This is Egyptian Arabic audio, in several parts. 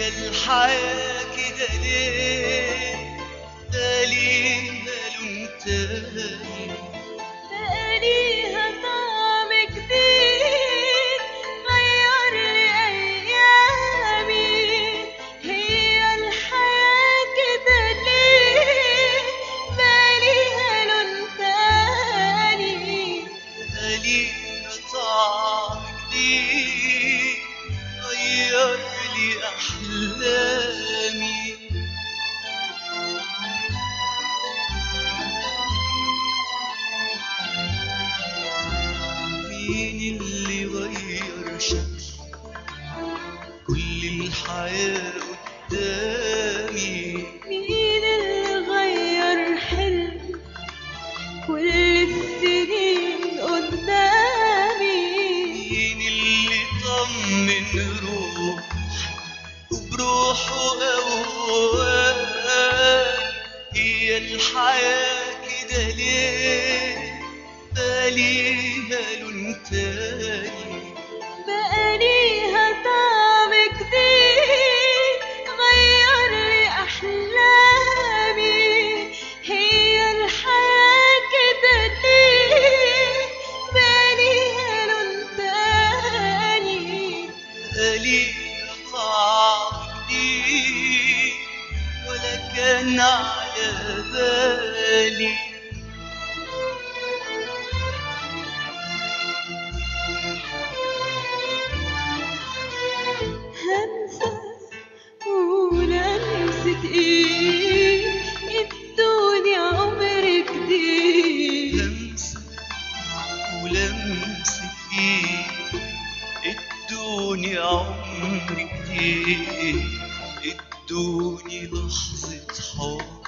الحياة كده ليه ده ليها لون تاني بقى ليها طعم جديد غير لي أيامي هي الحياة كده ليه بقى ليها لون تاني ده ليها طعم جديد غير لي أحلامي مين اللي غير شكل كل الحياة قدامي مين اللي غير حلم كل السنين قدامي مين اللي طمن روح وبروحه أول هي الحياة كده ليه ده ليها لون تاني بقى ليها طعم جديد غير لي أحلامي هي الحياة كده ليه بقى ليها لون تاني ليها طعم جديد ولا كان على بالي همسة ولمسة ايه الدنيا عمر جديد لمسة ولمسة ايد ادوني عمر كتير ادوني لحظة حب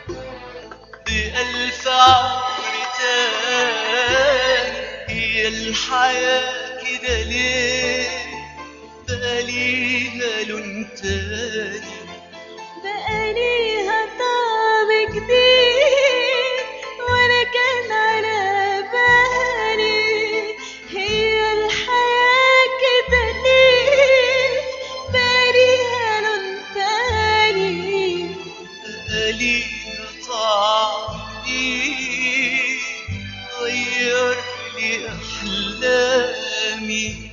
بألف عمر تاني هي الحياة كده ليه بقى ليها لون تاني بقى ليها طعم جديد ولا كان على بالي هي الحياة كده ليه بقى ليها لون تاني ليها طعم جديد غير لي أحلامي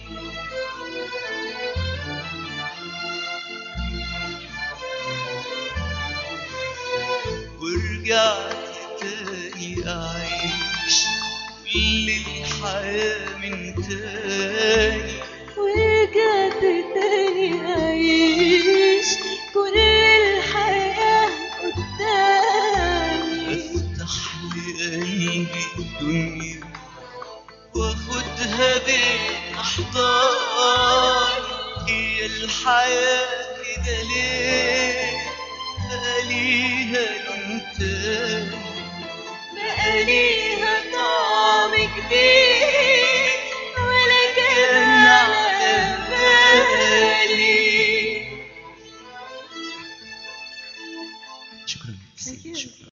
ورجعت تاني أعيش كل الحياة من تاني ورجعت تاني أعيش كل الحياة قدامي افتح لقلبي الدنيا واخدها بين احضان هي الحياة كده ليه بقى ليها لون تاني بقى ليها طعم جديد ولا كان كان على على بالي شكرا Thank you. شكرا